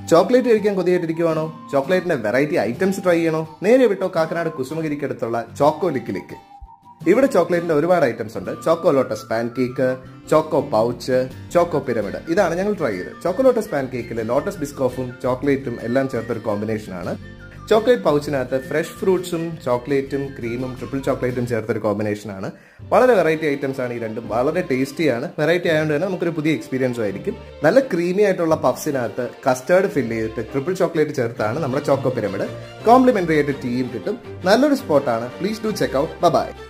chocolate കഴിക്കാൻ കൊതിയായിട്ടിരിക്കുവാണോ ചോക്ലേറ്റിന്റെ വെറൈറ്റി ഐറ്റംസ് ട്രൈ ചെയ്യണോ നേരെ വിട്ടോ കാക്കനാട് കുസുമഗിരിക്കടുത്തുള്ള ചോക്കോ ലിക്കിലേക്ക് ഇവിടെ ചോക്ലേറ്റിന്റെ ഒരുപാട് ഐറ്റംസ് ഉണ്ട് choco lotus pancake choco pouch choco pyramid ഇതാണ് ഞങ്ങൾ ട്രൈ ചെയ്തത് ചോക്കോ ലോട്ടസ് പാൻ കേക്കിൽ ലോട്ടസ് ബിസ്കോഫും ചോക്ലേറ്റും എല്ലാം ചേർത്തൊരു കോമ്പിനേഷൻ ആണ് ചോക്ലേറ്റ് പൗച്ചിനകത്ത് ഫ്രഷ് ഫ്രൂട്ട്സും ചോക്ലേറ്റും ക്രീമും ട്രിപ്പിൾ ചോക്ലേറ്റും ചേർത്തൊരു കോമ്പിനേഷൻ ആണ് വളരെ വെറൈറ്റി ഐറ്റംസ് ആണ് ഈ രണ്ടും വളരെ ടേസ്റ്റിയാണ് വെറൈറ്റി ആയതുകൊണ്ട് തന്നെ നമുക്കൊരു പുതിയ എക്സ്പീരിയൻസും ആയിരിക്കും നല്ല ക്രീമി ആയിട്ടുള്ള പഫ്സിനകത്ത് കസ്റ്റേർഡ് ഫില്ല് ചെയ്തിട്ട് ട്രിപ്പിൾ ചോക്ലേറ്റ് ചേർത്താണ് നമ്മുടെ ചോക്കോ പിരമിഡ് കോംപ്ലിമെന്ററി ആയിട്ട് ടീയും കിട്ടും നല്ലൊരു സ്പോട്ടാണ് please do check out by